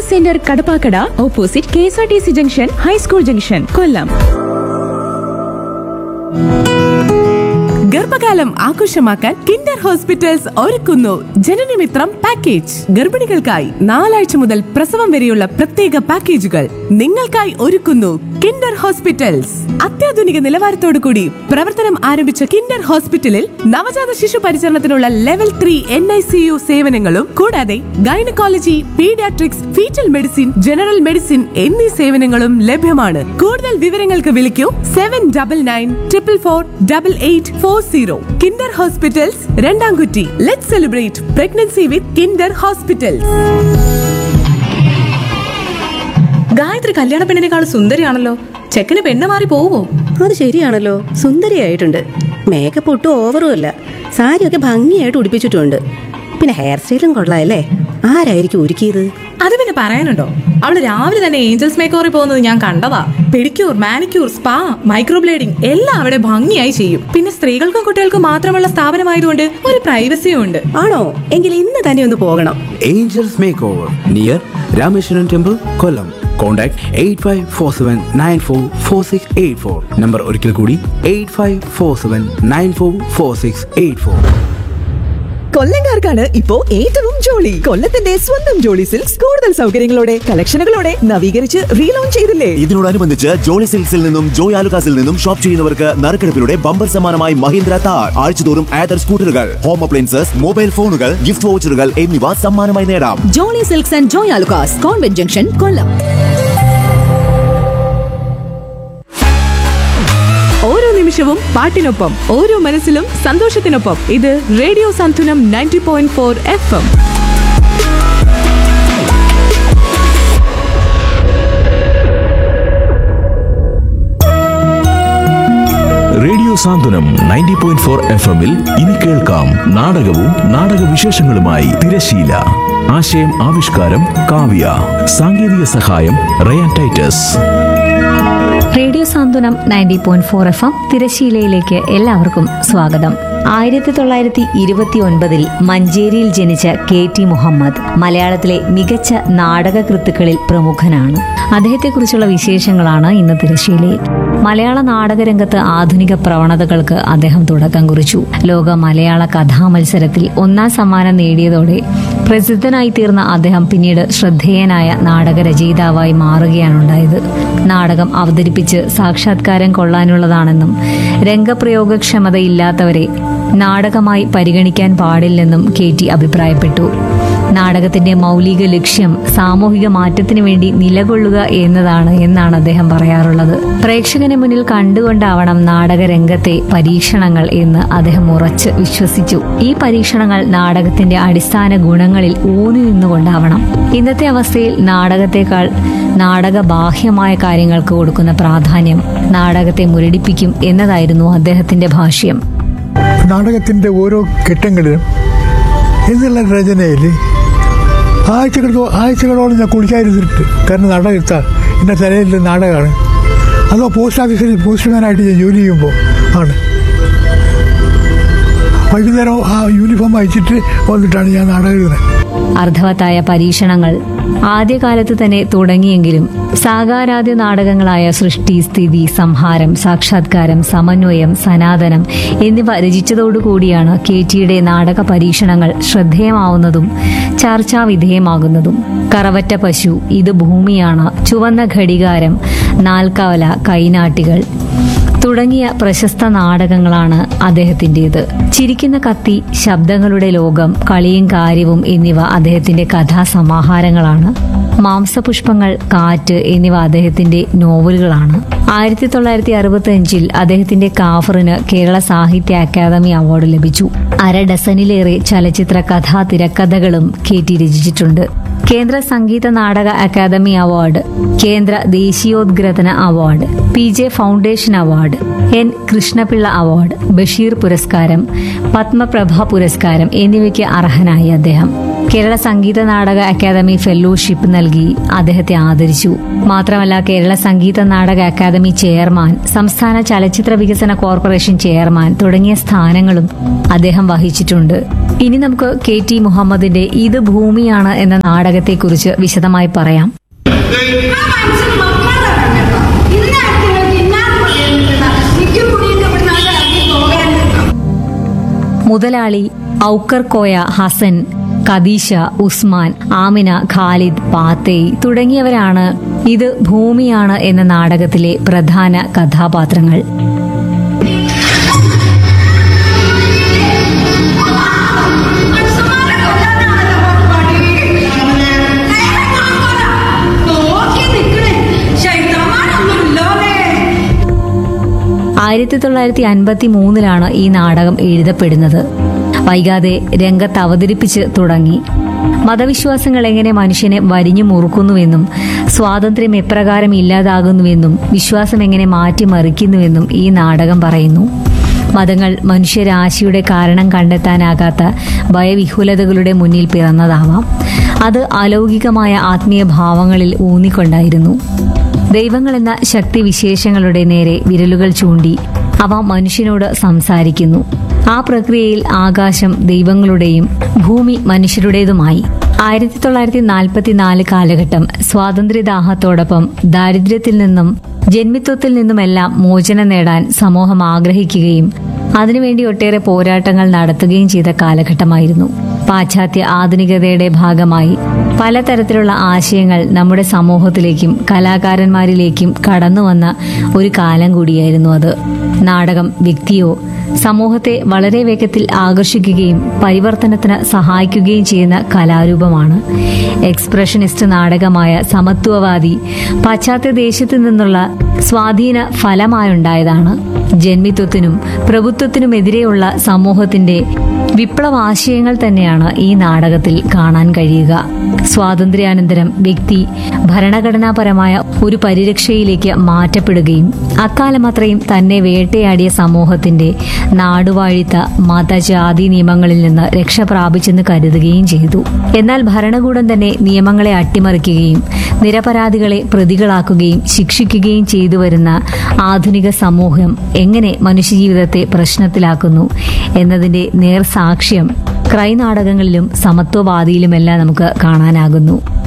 Centre Kadappakada opposite K S R T C junction high school junction Kollam ഗർഭകാലം ആഘോഷമാക്കാൻ Kinder hospitals ഒരുക്കുന്നു ജനനമിത്രം package ഗർഭിണികൾക്കായി നാലാഴ്ച മുതൽ പ്രസവം വരെയുള്ള പ്രത്യേക പാക്കേജുകൾ നിങ്ങൾക്കായി ഒരുക്കുന്നു കിൻഡർ ഹോസ്പിറ്റൽസ് അത്യാധുനിക നിലവാരത്തോടു കൂടി പ്രവർത്തനം ആരംഭിച്ച കിൻഡർ ഹോസ്പിറ്റലിൽ നവജാത ശിശു പരിചരണത്തിനുള്ള level three N I C U സേവനങ്ങളും കൂടാതെ gynaecology paediatrics fetal medicine general medicine എന്നീ സേവനങ്ങളും ലഭ്യമാണ് കൂടുതൽ വിവരങ്ങൾക്ക് വിളിക്കൂ seven double nine triple four double eight four zero kinder hospitals Randamkutty let celebrate pregnancy with kinder hospitals Gayathri കല്യാണ പെണ്ണിനേക്കാൾ സുന്ദരിയാണല്ലോ ചെക്കന് പെണ്ണ് മാറി പോവോ അത് ശരിയാണല്ലോ സുന്ദരിയായിട്ടുണ്ട് മേക്കപ്പ് ഒട്ടും ഓവറും അല്ല സാരിയൊക്കെ ഭംഗിയായിട്ട് ഉടുപ്പിച്ചിട്ടുണ്ട് പിന്നെ ഹെയർ സ്റ്റൈലും കൊള്ളാമല്ലേ ആരായിരിക്കും ഒരുക്കിയത് അത് പിന്നെ പറയാനുണ്ടോ അവള് രാവിലെ തന്നെ ഏഞ്ചൽസ് മേക്കോറിൽ പോകുന്നത് ഞാൻ കണ്ടതാ പെഡിക്യൂർ മാനിക്യൂർ സ്പാ മൈക്രോബ്ലേഡിംഗ് എല്ലാം അവിടെ ഭംഗിയായി ചെയ്യും പിന്നെ സ്ത്രീകൾക്കും കുട്ടികൾക്കും മാത്രമുള്ള സ്ഥാപനമായതുകൊണ്ട് ഒരു പ്രൈവസിയും ഉണ്ട് ആണോ എങ്കിൽ ഇന്ന് തന്നെ ഒന്ന് പോകണം Angels Makeover near Rameshwaran Temple, Kollam. Contact 8547944684. Number ഒരിക്കൽ കൂടി 8547944684. കൊല്ലംകാർക്കാണ് ഇപ്പോ ഏറ്റവും ജോളി കൊല്ലത്തിന്റെ സ്വന്തം ജോളി സിൽക്സ് കൂടുതൽ സൗകര്യങ്ങളോടെ കളക്ഷനുകളോടെ നവീകരിച്ച് റീലോഞ്ച് ചെയ്തില്ലേ ഇതിനോടനുബന്ധിച്ച് ജോളി സിൽക്സിൽ നിന്നും ജോയ് ആലുകാസിൽ നിന്നും ഷോപ്പ് ചെയ്യുന്നവർക്ക് നറുക്കെടുപ്പിലൂടെ ബമ്പർ സമ്മാനമായി മഹീന്ദ്ര താർ ആഴ്ചതോറും ആദർ സ്കൂട്ടറുകൾ ഹോം അപ്ലയൻസസ് മൊബൈൽ ഫോണുകൾ ഗിഫ്റ്റ് വൗച്ചറുകൾ എന്നിവ സമ്മാനമായി നേടാം Jolly silks and Joy Alukkas convent junction Kollam ഓരോ നിമിഷവും പാട്ടിനൊപ്പം ഓരോ മനസ്സിലും സന്തോഷത്തിനൊപ്പം ഇത് radio Santhulam ninety point four F M radio Santhwanam ninety point four F എമ്മിൽ ഇനി കേൾക്കാം നാടകവും നാടകവിശേഷങ്ങളുമായി തിരശീല ആശയം ആവിഷ്കാരം കാവ്യ സാങ്കേതിക സഹായം Ryan Titus radio Santhwanam ninety point four F M തിരശീലയിലേക്ക് എല്ലാവർക്കും സ്വാഗതം ആയിരത്തി തൊള്ളായിരത്തി ഇരുപത്തി ഒൻപതിൽ മഞ്ചേരിയിൽ ജനിച്ച കെ ടി മുഹമ്മദ് മലയാളത്തിലെ മികച്ച നാടകകൃത്തുക്കളിൽ പ്രമുഖനാണ് അദ്ദേഹത്തെക്കുറിച്ചുള്ള വിശേഷങ്ങളാണ് ഇന്ന് തിരശീലയിൽ മലയാള നാടകരംഗത്ത് ആധുനിക പ്രവണതകൾക്ക് അദ്ദേഹം തുടക്കം കുറിച്ചു ലോക മലയാള കഥാമത്സരത്തിൽ ഒന്നാം സമ്മാനം നേടിയതോടെ പ്രസിദ്ധനായി തീർന്ന അദ്ദേഹം പിന്നീട് ശ്രദ്ധേയനായ നാടകരചയിതാവായി മാറുകയാണുണ്ടായത് നാടകം അവതരിപ്പിച്ച് സാക്ഷാത്കാരം കൊള്ളാനുള്ളതാണെന്നും രംഗപ്രയോഗക്ഷമതയില്ലാത്തവരെ നാടകമായി പരിഗണിക്കാൻ പാടില്ലെന്നും കെ ടി അഭിപ്രായപ്പെട്ടു നാടകത്തിന്റെ മൗലിക ലക്ഷ്യം സാമൂഹിക മാറ്റത്തിനു വേണ്ടി നിലകൊള്ളുക എന്നതാണ് എന്നാണ് അദ്ദേഹം പറയാറുള്ളത് പ്രേക്ഷകന് മുന്നിൽ കണ്ടുകൊണ്ടാവണം നാടകരംഗത്തെ പരീക്ഷണങ്ങൾ എന്ന് അദ്ദേഹം ഉറച്ച് വിശ്വസിച്ചു ഈ പരീക്ഷണങ്ങൾ നാടകത്തിന്റെ അടിസ്ഥാന ഗുണങ്ങളിൽ ഊന്നി നിന്നുകൊണ്ടാവണം ഇന്നത്തെ അവസ്ഥയിൽ നാടകത്തെക്കാൾ നാടക ബാഹ്യമായ കാര്യങ്ങൾക്ക് കൊടുക്കുന്ന പ്രാധാന്യം നാടകത്തെ മുരടിപ്പിക്കും എന്നതായിരുന്നു അദ്ദേഹത്തിന്റെ ഭാഷ്യം നാടകത്തിൻ്റെ ഓരോ ഘട്ടങ്ങളിലും എന്നുള്ള രചനയിൽ ആഴ്ചകൾ ആഴ്ചകളോളം ഞാൻ കുളിക്കാതിരുന്നിട്ട് കാരണം നാടകം എടുത്താൽ എൻ്റെ തലയിൽ നാടകമാണ് അതോ പോസ്റ്റ് ഓഫീസിൽ പോസ്റ്റ്മാനായിട്ട് ഞാൻ ജോലി ചെയ്യുമ്പോൾ ആണ് വൈകുന്നേരം ആ യൂണിഫോം അയച്ചിട്ട് വന്നിട്ടാണ് ഞാൻ നാടകം എഴുതുന്നത് അർത്ഥവത്തായ പരീക്ഷണങ്ങൾ ആദ്യകാലത്ത് തന്നെ തുടങ്ങിയെങ്കിലും സാകാരാദ്യ നാടകങ്ങളായ സൃഷ്ടി സ്ഥിതി സംഹാരം സാക്ഷാത്കാരം സമന്വയം സനാതനം എന്നിവ രചിച്ചതോടുകൂടിയാണ് കെ ടിയുടെ നാടക പരീക്ഷണങ്ങൾ ശ്രദ്ധേയമാവുന്നതും ചർച്ചാവിധേയമാകുന്നതും കറവറ്റ പശു ഇത് ഭൂമിയാണ് ചുവന്ന ഘടികാരം നാൽക്കവല കൈനാട്ടികൾ തുടങ്ങിയ പ്രശസ്ത നാടകങ്ങളാണ് അദ്ദേഹത്തിൻ്റെത് ചിരിക്കുന്ന കത്തി ശബ്ദങ്ങളുടെ ലോകം കളിയും കാര്യവും എന്നിവ അദ്ദേഹത്തിന്റെ കഥാസമാഹാരങ്ങളാണ് മാംസപുഷ്പങ്ങൾ കാറ്റ് എന്നിവ അദ്ദേഹത്തിന്റെ നോവലുകളാണ് ആയിരത്തി തൊള്ളായിരത്തി അറുപത്തി അഞ്ചിൽ അദ്ദേഹത്തിന്റെ കാഫറിന് കേരള സാഹിത്യ അക്കാദമി അവാർഡ് ലഭിച്ചു അര ഡസനിലേറെ ചലച്ചിത്ര കഥാ തിരക്കഥകളും കെ ടി രചിച്ചിട്ടുണ്ട് കേന്ദ്ര സംഗീത നാടക അക്കാദമി അവാർഡ് കേന്ദ്ര ദേശീയോദ്ഗ്രഥന award P J foundation award N Krishnapillai award Basheer പുരസ്കാരം പത്മപ്രഭ പുരസ്കാരം എന്നിവയ്ക്ക് അർഹനായി അദ്ദേഹം കേരള സംഗീത നാടക അക്കാദമി ഫെലോഷിപ്പ് നൽകി അദ്ദേഹത്തെ ആദരിച്ചു മാത്രമല്ല കേരള സംഗീത നാടക അക്കാദമി ചെയർമാൻ സംസ്ഥാന ചലച്ചിത്ര വികസന കോർപ്പറേഷൻ ചെയർമാൻ തുടങ്ങിയ സ്ഥാനങ്ങളും അദ്ദേഹം വഹിച്ചിട്ടുണ്ട് ഇനി നമുക്ക് കെ ടി മുഹമ്മദിന്റെ ഇത് ഭൂമിയാണ് എന്ന നാടകത്തെക്കുറിച്ച് വിശദമായി പറയാം മുതലാളി ഔക്കർ കോയ ഹസൻ ഖദീഷ ഉസ്മാൻ ആമിന ഖാലിദ് പാത്തേയ് തുടങ്ങിയവരാണ് ഇത് ഭൂമിയാണ് എന്ന നാടകത്തിലെ പ്രധാന കഥാപാത്രങ്ങൾ ആയിരത്തി തൊള്ളായിരത്തി അൻപത്തി മൂന്നിലാണ് ഈ നാടകം എഴുതപ്പെടുന്നത് വൈകാതെ രംഗത്ത് അവതരിപ്പിച്ച് തുടങ്ങി മതവിശ്വാസങ്ങൾ എങ്ങനെ മനുഷ്യനെ വരിഞ്ഞു മുറുക്കുന്നുവെന്നും സ്വാതന്ത്ര്യം എപ്രകാരം ഇല്ലാതാകുന്നുവെന്നും വിശ്വാസം എങ്ങനെ മാറ്റിമറിക്കുന്നുവെന്നും ഈ നാടകം പറയുന്നു മതങ്ങൾ മനുഷ്യരാശിയുടെ കാരണം കണ്ടെത്താനാകാത്ത ഭയവിഹുലതകളുടെ മുന്നിൽ പിറന്നതാവാം അത് അലൗകികമായ ആത്മീയ ഭാവങ്ങളിൽ ഊന്നിക്കൊണ്ടായിരുന്നു ദൈവങ്ങൾ എന്ന ശക്തി വിശേഷങ്ങളുടെ നേരെ വിരലുകൾ ചൂണ്ടി അവ മനുഷ്യനോട് സംസാരിക്കുന്നു ആ പ്രക്രിയയിൽ ആകാശം ദൈവങ്ങളുടെയും ഭൂമി മനുഷ്യരുടേതുമായി ആയിരത്തി തൊള്ളായിരത്തി നാൽപ്പത്തിനാല് കാലഘട്ടം സ്വാതന്ത്ര്യദാഹത്തോടൊപ്പം ദാരിദ്ര്യത്തിൽ നിന്നും ജന്മിത്വത്തിൽ നിന്നുമെല്ലാം മോചനം നേടാൻ സമൂഹം ആഗ്രഹിക്കുകയും അതിനുവേണ്ടി ഒട്ടേറെ പോരാട്ടങ്ങൾ നടത്തുകയും ചെയ്ത കാലഘട്ടമായിരുന്നു പാശ്ചാത്യ ആധുനികതയുടെ ഭാഗമായി പലതരത്തിലുള്ള ആശയങ്ങൾ നമ്മുടെ സമൂഹത്തിലേക്കും കലാകാരന്മാരിലേക്കും കടന്നുവന്ന ഒരു കാലം കൂടിയായിരുന്നു അത് നാടകം വ്യക്തിയോ സമൂഹത്തെ വളരെ വേഗത്തിൽ ആകർഷിക്കുകയും പരിവർത്തനത്തിന് സഹായിക്കുകയും ചെയ്യുന്ന കലാരൂപമാണ് എക്സ്പ്രഷനിസ്റ്റ് നാടകമായ സമത്വവാദി പാശ്ചാത്യ ദേശത്തു നിന്നുള്ള സ്വാധീന ഫലമായുണ്ടായതാണ് ജന്മിത്വത്തിനും പ്രഭുത്വത്തിനുമെതിരെയുള്ള സമൂഹത്തിന്റെ വിപ്ലവാശയങ്ങൾ തന്നെയാണ് ഈ നാടകത്തിൽ കാണാൻ കഴിയുക സ്വാതന്ത്ര്യാനന്തരം വ്യക്തി ഭരണഘടനാപരമായ ഒരു പരിരക്ഷയിലേക്ക് മാറ്റപ്പെടുകയും അക്കാലം അത്രയും തന്നെ വേട്ടയാടിയ സമൂഹത്തിന്റെ നാടുവാഴിത്ത മതജാതി നിയമങ്ങളിൽ നിന്ന് രക്ഷ പ്രാപിച്ചെന്ന് കരുതുകയും ചെയ്തു എന്നാൽ ഭരണകൂടം തന്നെ നിയമങ്ങളെ അട്ടിമറിക്കുകയും നിരപരാധികളെ പ്രതികളാക്കുകയും ശിക്ഷിക്കുകയും ചെയ്തു വരുന്ന ആധുനിക സമൂഹം എങ്ങനെ മനുഷ്യജീവിതത്തെ പ്രശ്നത്തിലാക്കുന്നു എന്നതിന്റെ നേർസാക്ഷ്യം ക്രൈ നാടകങ്ങളിലും സമത്വവാദിയിലുമെല്ലാം നമുക്ക് കാണാനാകുന്നു